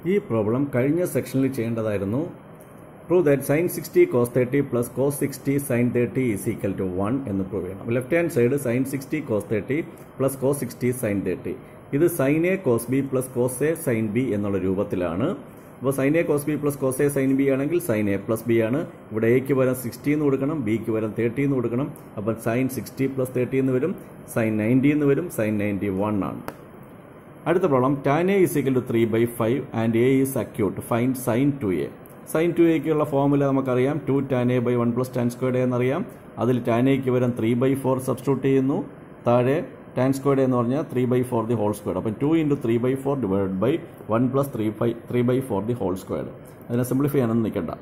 ഈ പ്രോബ്ലം കഴിഞ്ഞ സെക്ഷനിൽ ചെയ്യേണ്ടതായിരുന്നു prove that sine sixty cos thirty plus cos sixty sine thirty is equal to one എന്ന് prove ചെയ്യണം left hand side sine sixty cos thirty plus cos sixty sine thirty ഇത് sine A cos B plus cos A sine B എന്നുള്ള രൂപത്തിലാണ് അപ്പോൾ sine A cos B plus cos A sine B ആണെങ്കിൽ sine A plus B ആണ് ഇവിടെ എക്ക് പകരം sixty എന്ന് കൊടുക്കണം ബിക്ക് പകരം തേർട്ടി എന്ന് കൊടുക്കണം അപ്പം സൈൻ സിക്സ്റ്റി പ്ലസ് തേർട്ടി എന്ന് വരും സൈൻ നയൻറ്റി എന്ന് വരും സൈൻ നയൻറ്റി വൺ ആണ് അടുത്ത problem tan A is equal to three by five and A is acute find sine two A sine two എക്കുള്ള ഫോമുല നമുക്കറിയാം two tan A by one plus tan squared എന്നറിയാം അതിൽ tan എക്ക് വരും three by four substitute ചെയ്യുന്നു താഴെ tan squared എന്ന് പറഞ്ഞാൽ three by four the whole squared അപ്പം two into three by four divide by one plus three by three by four the whole squared അതിനെ സിംപ്ലിഫൈ ചെയ്യാനൊന്നും നിൽക്കണ്ട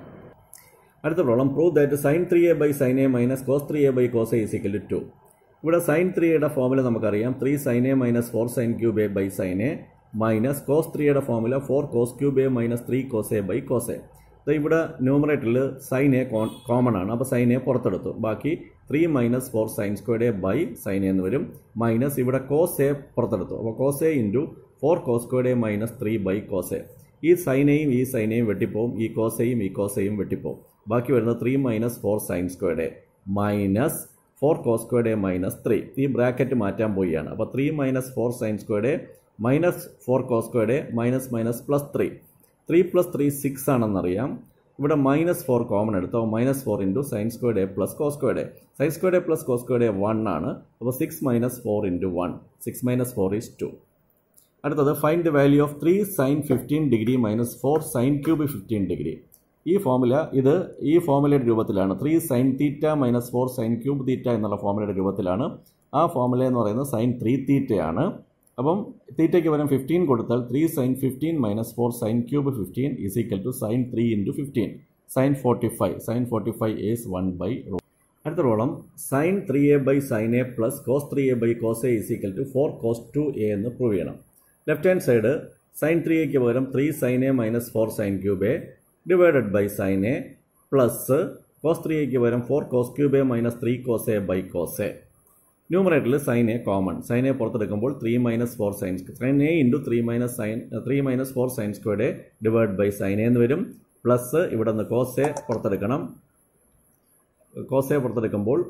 അടുത്ത problem prove that sine three A by sine A minus cos three A by cos A is equal to two ഇവിടെ sine ത്രീയുടെ formula നമുക്കറിയാം three sine A minus four sine cube A by sine A minus cos ത്രീയുടെ formula four cos cube A minus three cos A by cos A ഇവിടെ ന്യൂമറേറ്ററിൽ sine A common ആണ് അപ്പോൾ sine A പുറത്തെടുത്തു ബാക്കി three minus four sine squared A by sine എന്ന് വരും minus ഇവിടെ കോസ് എ പുറത്തെടുത്തു അപ്പോൾ cos A into four cos squared A minus three by cos A ഈ സൈനയും ഈ സൈനയും വെട്ടിപ്പോവും ഈ കോസയും ഈ കോസയും വെട്ടിപ്പോവും ബാക്കി വരുന്നത് three minus four sine squared A minus four cos squared A minus three ഈ ബ്രാക്കറ്റ് മാറ്റാൻ പോവുകയാണ് അപ്പോൾ three minus four sine squared A minus four cos squared A minus minus plus three three plus three six ആണെന്നറിയാം ഇവിടെ minus four common എടുത്തോ minus four into sine squared A plus cos squared A sine squared A plus cos squared A one ആണ് അപ്പോൾ six minus four into one six minus four is two അടുത്തത് find the value of three sine fifteen degree minus four sine cube fifteen degree ഈ formula ഇത് ഈ ഫോമുലയുടെ രൂപത്തിലാണ് three sine theta minus four sine cube theta എന്നുള്ള ഫോമുലയുടെ രൂപത്തിലാണ് ആ ഫോമുല എന്ന് പറയുന്നത് സൈൻ ത്രീ തീറ്റയാണ് അപ്പം തീറ്റയ്ക്ക് പകരം ഫിഫ്റ്റീൻ കൊടുത്താൽ three sine fifteen minus four sine cube fifteen is equal to sine three into fifteen sine forty five sine forty five is one by root അടുത്ത റോളം sine three A by sine A plus cos three A by cos A is equal to four cos two A എന്ന് prove ചെയ്യണം left hand side sine three എക്ക് പകരം three sine A minus four sine cube A divided by sine A plus cos three എക്ക് പകരം four cos cube A minus three cos A by cos A ന്യൂമറേറ്ററിൽ sine A common sine A പുറത്തെടുക്കുമ്പോൾ three minus four sine sine A into three minus sine three minus four sine squared A divide by sine A എന്ന് വരും plus ഇവിടെ നിന്ന് cos A പുറത്തെടുക്കണം cos A പുറത്തെടുക്കുമ്പോൾ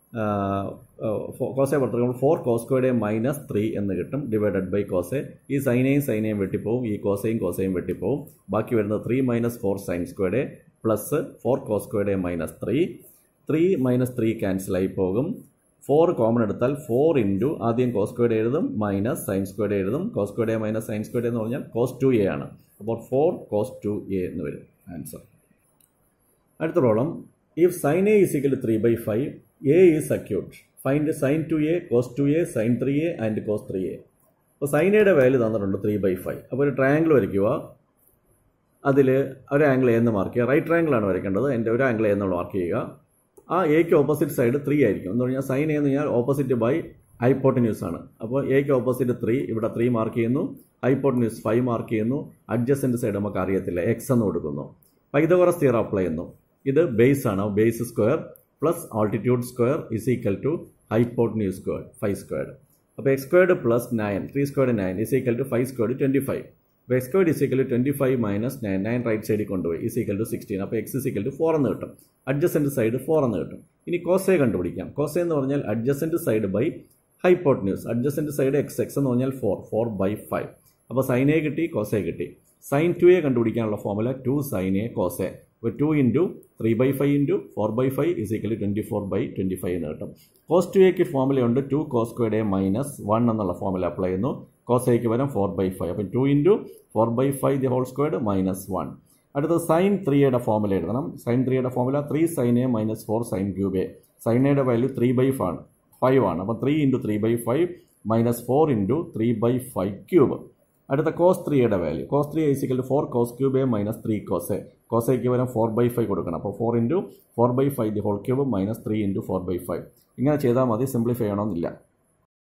cos A പുറത്തെടുക്കുമ്പോൾ four cos squared A minus three എന്ന് കിട്ടും divided by cos A ഈ സൈനയും സൈനയും വെട്ടിപ്പോവും ഈ കോസയും കോസയും വെട്ടിപ്പോവും ബാക്കി വരുന്നത് three minus four sine squared A plus four cos squared A minus three three minus three ക്യാൻസലായി പോകും ഫോർ കോമൺ എടുത്താൽ ഫോർ ഇൻറ്റു ആദ്യം കോസ് സ്ക്വയർഡ് എഴുതും മൈനസ് സൈൻ സ്ക്വയർഡ് എഴുതും cos squared A minus sine squared എന്ന് പറഞ്ഞാൽ cos two A ആണ് അപ്പോൾ ഫോർ കോസ് ടു എ എന്ന് വരും ആൻസർ അടുത്ത problem if sine A is equal to three by five A is acute find sine two A cos two A sine three A and cos three A അപ്പോൾ sine എയുടെ value തന്നിട്ടുണ്ട് three by five അപ്പോൾ ഒരു triangle വരയ്ക്കുക അതിൽ ഒരു angle എന്ന് mark ചെയ്യുക റൈറ്റ് ട്രയാങ്കിൾ ആണ് വരയ്ക്കേണ്ടത് എൻ്റെ ഒരു ആംഗിൾ എന്ന് മാർക്ക് ചെയ്യുക ആ എക്ക് ഓപ്പോസിറ്റ് സൈഡ് ത്രീ ആയിരിക്കും എന്ന് പറഞ്ഞാൽ സൈൻ എന്ന് പറഞ്ഞാൽ ഓപ്പോസിറ്റ് ബൈ ഹൈപ്പോട്ടന്യൂസ് ആണ് അപ്പോൾ എക്ക് ഓപ്പോസിറ്റ് ത്രീ ഇവിടെ ത്രീ മാർക്ക് ചെയ്യുന്നു ഹൈപ്പോട്ടന്യൂസ് ഫൈവ് മാർക്ക് ചെയ്യുന്നു അഡ്ജസ്റ്റന്റ് സൈഡ് നമുക്ക് അറിയത്തില്ല എക്സ് എന്ന് കൊടുക്കുന്നു പൈതകോറസ് തിയർ അപ്ലൈ ചെയ്യുന്നു ഇത് ബേസ് ആണ് base square plus altitude square is equal to hypotenuse square five squared അപ്പോൾ X squared plus nine three squared nine is equal to five squared twenty five അപ്പോൾ X squared is equal to twenty five minus nine nine right സൈഡിൽ കൊണ്ടുപോയി is equal to sixteen അപ്പോൾ X is equal to four എന്ന് കിട്ടും adjacent side four എന്ന് കിട്ടും ഇനി കോസെ കണ്ടുപിടിക്കാം കോസെ എന്ന് പറഞ്ഞാൽ adjacent side by hypotenuse adjacent side X X എന്ന് പറഞ്ഞാൽ ഫോർ ഫോർ ബൈ ഫൈവ് അപ്പോൾ സൈൻ എ കിട്ടി കോസെ കിട്ടി സൈൻ ടു എ കണ്ടുപിടിക്കാനുള്ള formula two sine A cos A അപ്പോൾ two into three by five into four by five is equal twenty four by twenty five എന്ന് കിട്ടും cos two എക്ക് ഫോമുലയുണ്ട് two cos squared A minus one എന്നുള്ള formula apply ചെയ്യുന്നു cos എക്ക് വരും four by five അപ്പം two into four by five the whole squared minus one അടുത്ത സൈൻ ത്രീയുടെ ഫോമുല എഴുതണം സൈൻ ത്രീയുടെ formula three sine A minus four sine cube A sine എയുടെ വാല്യൂ ത്രീ ബൈ ആണ് ഫൈവ് ആണ് അപ്പോൾ three into three by five minus four into three by five cube അടുത്ത cos ത്രീയുടെ value cos three is equal four cos cube A minus three cos A cos എക്ക് വരാൻ four by five കൊടുക്കണം അപ്പോൾ four into four by five the whole cube minus three into four by five ഇങ്ങനെ ചെയ്താൽ മതി simplify ചെയ്യണമെന്നില്ല